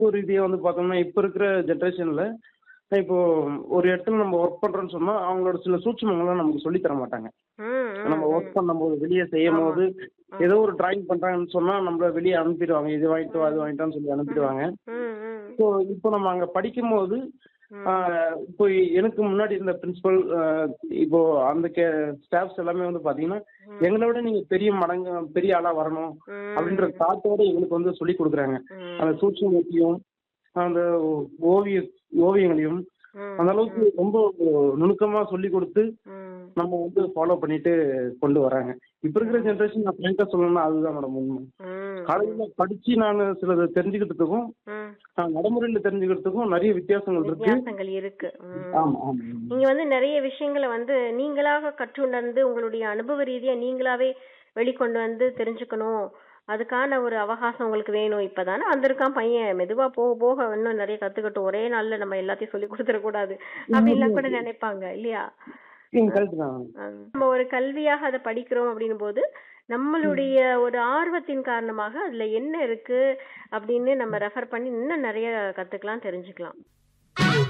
ஒரு ரீதியா வந்து பார்த்தோம்னா இப்ப இருக்கிற ஜென்ரேஷன்ல இப்போ ஒரு இடத்துல நம்ம ஒர்க் பண்றோம்னு சொன்னா அவங்களோட சில சூட்சுமங்கள்லாம் நமக்கு சொல்லி தர மாட்டாங்க ம், ம், நம்ம ஒர்க் பண்ணும்போது வெளியே செய்யும் போது ஏதோ ஒரு டிராயிங் பண்றாங்கன்னு சொன்னா நம்மள வெளியே அனுப்பிடுவாங்க இது வாங்கிட்டு வா, அது வாங்கிட்டான்னு சொல்லி அனுப்பிடுவாங்க ம், ம், ஸோ இப்போ நம்ம அங்க படிக்கும்போது ஆஹ், இப்போ எனக்கு முன்னாடி இருந்த பிரின்சிபல் இப்போ அந்த ஸ்டாஃப்ஸ் எல்லாமே வந்து பாத்தீங்கன்னா எங்களை விட நீங்க பெரிய மடங்கு பெரிய ஆளா வரணும் ம், அப்படின்ற தாட்டோட எங்களுக்கு வந்து சொல்லி கொடுக்குறாங்க ம், அந்த சூட்சமத்தையும் அந்த ஓவிய ஓவியங்களையும் ம், அந்த அளவுக்கு ரொம்ப நுணுக்கமா சொல்லி கொடுத்து ம். நம்ம வந்து ஃபாலோ பண்ணிட்டு கொண்டு வராங்க இப்ப இருக்கிற ஜென்ரேஷன் நான் ஃப்ரெண்டா சொல்லணும்னா அதுதான் மேடம் உண்மை ம், காலேஜ்ல படிச்சு நான் சிலது தெரிஞ்சுக்கிட்டதுக்கும் ம். நான் நடைமுறையில தெரிஞ்சுக்கிறதுக்கும் நிறைய வித்தியாசங்கள் இருக்கு வித்தியாசங்கள் இருக்கு ம். ஆமா ஆமா நீங்க வந்து நிறைய விஷயங்களை வந்து நீங்களாக கற்றுணர்ந்து உங்களுடைய அனுபவ ரீதியா நீங்களாவே வெளிக்கொண்டு வந்து தெரிஞ்சுக்கணும் அதுக்கான ஒரு அவகாசம் உங்களுக்கு வேணும் இப்பதானே வந்திருக்கான் பையன் மெதுவா போக போக இன்னும் நிறைய கத்துக்கட்டும் ஒரே நாள்ல நம்ம எல்லாத்தையும் சொல்லி கொடுத்துடக்கூடாது அப்படின்லாம் கூட நினைப்பாங்க இல்லையா கரெக்ட் தான் ஆம். நம்ம ஒரு கல்வியாக அதை படிக்கிறோம் அப்படின்னும் போது நம்மளுடைய ஒரு ஆர்வத்தின் காரணமாக அதுல என்ன இருக்கு அப்படின்னு நம்ம ரெஃபர் பண்ணி இன்னும் நிறைய கத்துக்கலாம் தெரிஞ்சுக்கலாம்